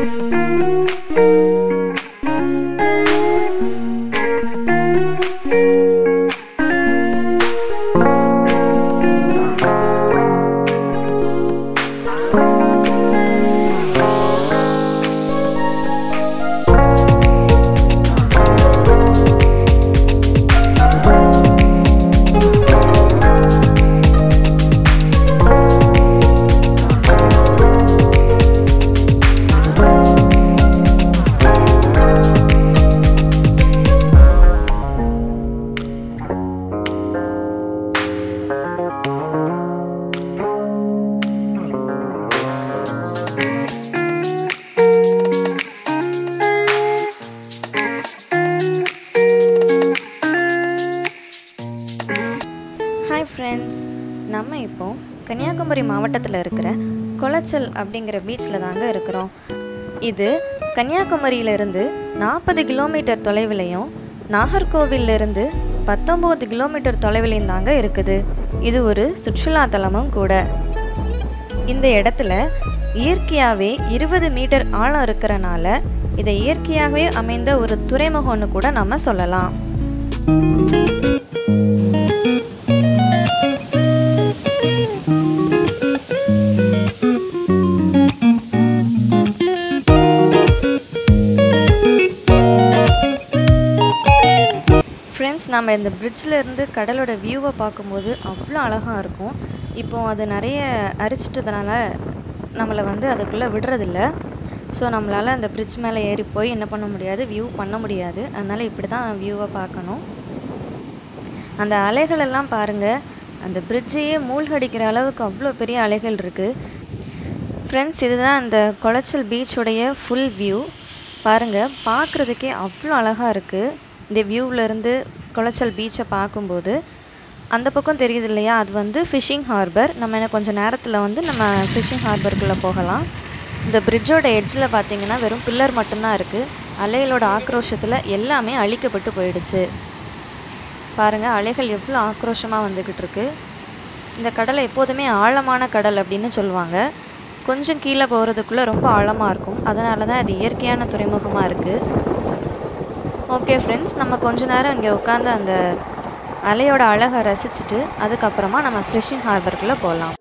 Hi friends நம்ம இப்போ கன்னியாகுமரி மாவட்டத்தில் இருக்கிற குளச்சல் அப்படிங்கிற பீச்சில் தாங்க இருக்கிறோம் இது கன்னியாகுமரியிலிருந்து நாற்பது கிலோமீட்டர் தொலைவிலையும் நாகர்கோவிலிருந்து பத்தொம்போது கிலோமீட்டர் தொலைவிலையும் தாங்க இருக்குது இது ஒரு சுற்றுலா தலமும் கூட இந்த இடத்துல இயற்கையாகவே இருபது மீட்டர் ஆழம் இருக்கிறனால இதை இயற்கையாகவே அமைந்த ஒரு துறைமுகம்னு கூட நம்ம சொல்லலாம் ஃப்ரெண்ட்ஸ் நம்ம இந்த bridgeல இருந்து கடலோட வியூவை பார்க்கும்போது அவ்வளோ அழகாக இருக்கும் இப்போ அது நிறைய அரிச்சிட்டதுனால நம்மளை வந்து அதுக்குள்ளே விடுறதில்ல ஸோ நம்மளால் அந்த bridge மேலே ஏறி போய் என்ன பண்ண முடியாது வியூ பண்ண முடியாது அதனால் இப்படி தான் வியூவை பார்க்கணும் அந்த அலைகள் எல்லாம் பாருங்கள் அந்த பிரிட்ஜையே மூழ்கடிக்கிற அளவுக்கு அவ்வளோ பெரிய அலைகள் இருக்குது ஃப்ரெண்ட்ஸ் இதுதான் அந்த குளச்சல் பீச்சுடைய ஃபுல் வியூ பாருங்கள் பார்க்குறதுக்கே அவ்வளோ அழகாக இருக்குது இந்த வியூவிலேருந்து குளச்சல் பீச்சை பார்க்கும்போது அந்த பக்கம் தெரியுது இல்லையா அது வந்து ஃபிஷிங் ஹார்பர் நம்ம இன்னும் கொஞ்சம் நேரத்தில் வந்து நம்ம ஃபிஷிங் ஹார்பருக்குள்ளே போகலாம் இந்த பிரிட்ஜோட எட்ஜில் பார்த்தீங்கன்னா வெறும் பில்லர் மட்டும்தான் இருக்குது அலைகளோட ஆக்ரோஷத்தில் எல்லாமே அழிக்கப்பட்டு போயிடுச்சு பாருங்கள் அலைகள் எவ்வளோ ஆக்ரோஷமாக வந்துக்கிட்டு இருக்கு இந்த கடலை எப்போதுமே ஆழமான கடல் அப்படின்னு சொல்லுவாங்க கொஞ்சம் கீழே போகிறதுக்குள்ளே ரொம்ப ஆழமாக இருக்கும் அதனால தான் இது இயற்கையான துறைமுகமாக இருக்குது ஓகே ஃப்ரெண்ட்ஸ் நம்ம கொஞ்ச நேரம் இங்கே உட்காந்து அந்த அலையோட அழகை ரசிச்சுட்டு அதுக்கப்புறமா நம்ம ஃபிஷிங் ஹார்பருக்குள்ளே போகலாம்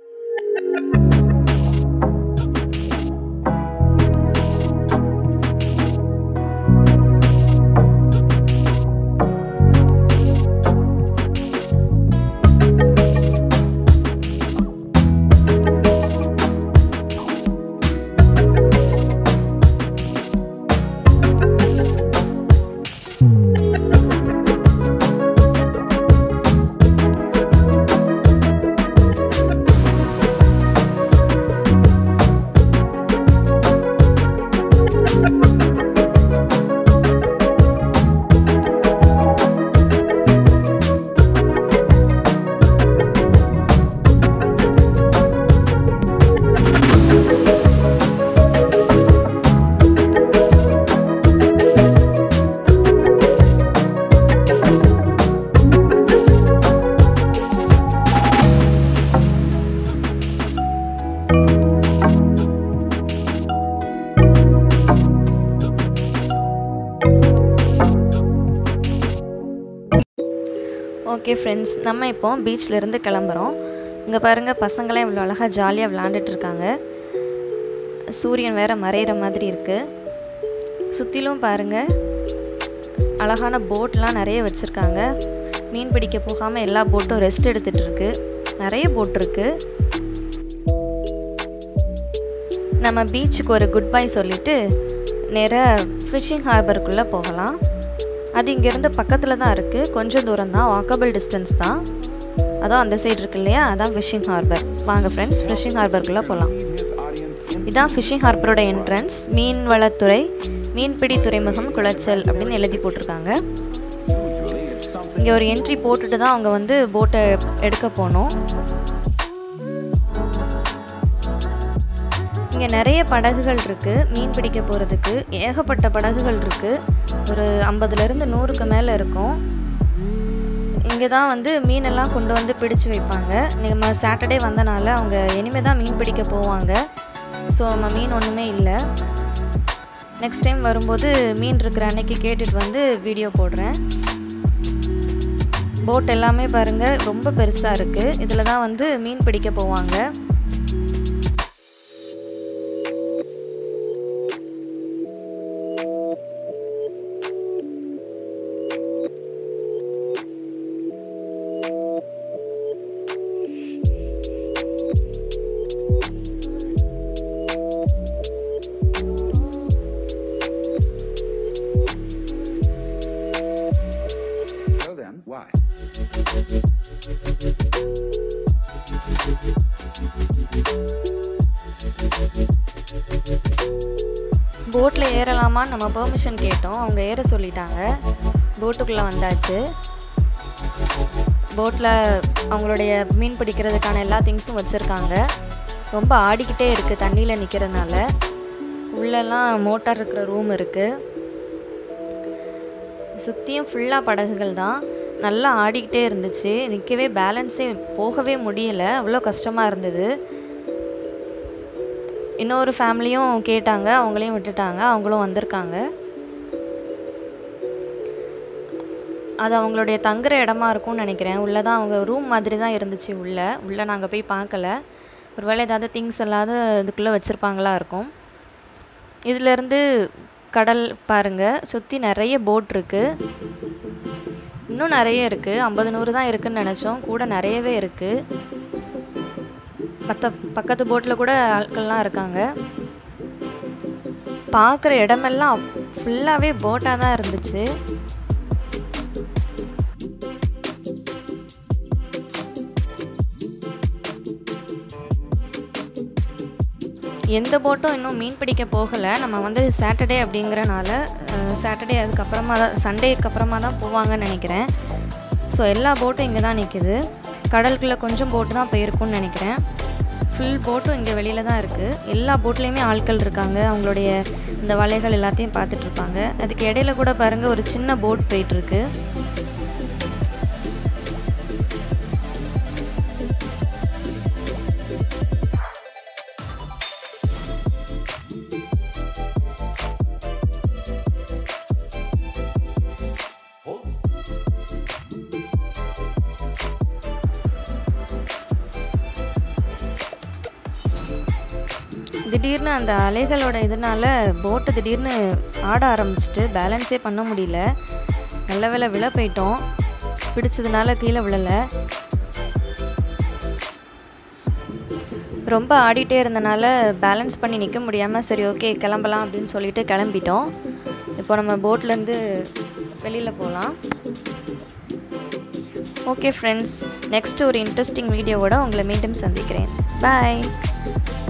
ஓகே ஃப்ரெண்ட்ஸ் நம்ம இப்போ பீச்ல இருந்து கிளம்புறோம் இங்கே பாருங்கள் பசங்களாம் இவ்வளோ அழகாக ஜாலியாக விளாண்டுட்டு இருக்காங்க சூரியன் வேற மறையிற மாதிரி இருக்குது சுற்றிலும் பாருங்கள் அழகான போட்லாம் நிறைய வச்சுருக்காங்க மீன் பிடிக்க போகாமல் எல்லா போட்டும் ரெஸ்ட் எடுத்துகிட்டு இருக்கு நிறைய போட் இருக்கு நம்ம பீச்சுக்கு ஒரு குட் பை சொல்லிட்டு நேராக ஃபிஷிங் ஹார்பருக்குள்ளே போகலாம் அது இங்கேருந்து பக்கத்தில் தான் இருக்குது கொஞ்சம் தூரம் தான் வாக்கபிள் டிஸ்டன்ஸ் தான் அதான் அந்த சைடு இருக்கு இல்லையா அதான் ஃபிஷிங் ஹார்பர் வாங்க ஃப்ரெண்ட்ஸ் ஃபிஷிங் ஹார்பருக்குள்ளே போகலாம் இதான் ஃபிஷிங் ஹார்பரோட என்ட்ரன்ஸ் மீன் வளத்துறை மீன்பிடி துறைமுகம் குளச்சல் அப்படின்னு எழுதி போட்டிருக்காங்க இங்கே ஒரு என்ட்ரி போட்டுட்டு தான் அவங்க வந்து போட்டை எடுக்க போனோம் இங்கே நிறைய படகுகள் இருக்குது மீன் பிடிக்க போகிறதுக்கு ஏகப்பட்ட படகுகள் இருக்குது ஒரு ஐம்பதுலேருந்து நூறுக்கு மேலே இருக்கும் இங்கே தான் வந்து மீனெல்லாம் கொண்டு வந்து பிடிச்சு வைப்பாங்க நம்ம சாட்டர்டே வந்தனால அவங்க இனிமே தான் மீன் பிடிக்க போவாங்க ஸோ நம்ம மீன் ஒன்றுமே இல்லை நெக்ஸ்ட் டைம் வரும்போது மீன் இருக்கிற அன்னைக்கு கேட்டுட்டு வந்து வீடியோ போடுறேன் போட் எல்லாமே பாருங்கள் ரொம்ப பெருசாக இருக்குது இதில் தான் வந்து மீன் பிடிக்க போவாங்க So then, why? போட்டில் ஏறலாமான்னு நம்ம பெர்மிஷன் கேட்டோம் அவங்க ஏற சொல்லிட்டாங்க போட்டுக்குள்ளே வந்தாச்சு போட்டில் அவங்களுடைய மீன் பிடிக்கிறதுக்கான எல்லா திங்ஸும் வச்சுருக்காங்க ரொம்ப ஆடிக்கிட்டே இருக்குது தண்ணியில் நிற்கிறதுனால உள்ளெல்லாம் மோட்டார் இருக்கிற ரூம் இருக்குது சுற்றியும் ஃபுல்லாக படகுகள் தான் நல்லா ஆடிக்கிட்டே இருந்துச்சு நிற்கவே பேலன்ஸே போகவே முடியலை அவ்வளோ கஷ்டமாக இருந்தது இன்னொரு ஃபேமிலியும் கேட்டாங்க அவங்களையும் விட்டுட்டாங்க அவங்களும் வந்திருக்காங்க அது அவங்களுடைய தங்குற இடமா இருக்கும்னு நினைக்கிறேன் உள்ளே தான் அவங்க ரூம் மாதிரி தான் இருந்துச்சு உள்ளே உள்ளே நாங்கள் போய் பார்க்கல ஒருவேளை ஏதாவது திங்ஸ் இல்லாத இதுக்குள்ளே வச்சுருப்பாங்களா இருக்கும் இதிலேருந்து கடல் பாருங்கள் சுற்றி நிறைய போட் இருக்குது இன்னும் நிறைய இருக்குது ஐம்பது நூறு தான் இருக்குன்னு நினச்சோம் கூட நிறையவே இருக்குது பத்த பக்கத்து போட்டில் கூட ஆட்கள்லாம் இருக்காங்க பார்க்குற இடமெல்லாம் ஃபுல்லாகவே போட்டாக தான் இருந்துச்சு எந்த போட்டும் இன்னும் மீன் பிடிக்க போகலை நம்ம வந்து சாட்டர்டே அப்படிங்கிறனால சாட்டர்டே அதுக்கப்புறமா தான் சண்டேக்கு அப்புறமா தான் போவாங்கன்னு நினைக்கிறேன் ஸோ எல்லா போட்டும் இங்கே தான் நிற்கிது கடலுக்குள்ளே கொஞ்சம் போட்டு தான் போயிருக்கும்னு நினைக்கிறேன் ஃபுல் போட்டும் இங்கே வெளியில் தான் இருக்குது எல்லா போட்லேயுமே ஆட்கள் இருக்காங்க அவங்களுடைய இந்த வலைகள் எல்லாத்தையும் பார்த்துட்டு இருப்பாங்க அதுக்கு இடையில கூட பாருங்கள் ஒரு சின்ன போட் போயிட்டுருக்கு திடீர்னு அந்த அலைகளோட இதனால போட்டு திடீர்னு ஆட ஆரம்பிச்சிட்டு பேலன்ஸே பண்ண முடியல நல்ல வேளை விழ போயிட்டோம் பிடிச்சதுனால கீழே விழலை ரொம்ப ஆடிட்டே இருந்தனால பேலன்ஸ் பண்ணி நிற்க முடியாமல் சரி ஓகே கிளம்பலாம் அப்படின்னு சொல்லிட்டு கிளம்பிட்டோம் இப்போ நம்ம போட்லேருந்து வெளியில் போகலாம் ஓகே ஃப்ரெண்ட்ஸ் நெக்ஸ்ட் ஒரு இன்ட்ரெஸ்டிங் வீடியோவோட உங்களை மீண்டும் சந்திக்கிறேன் பாய்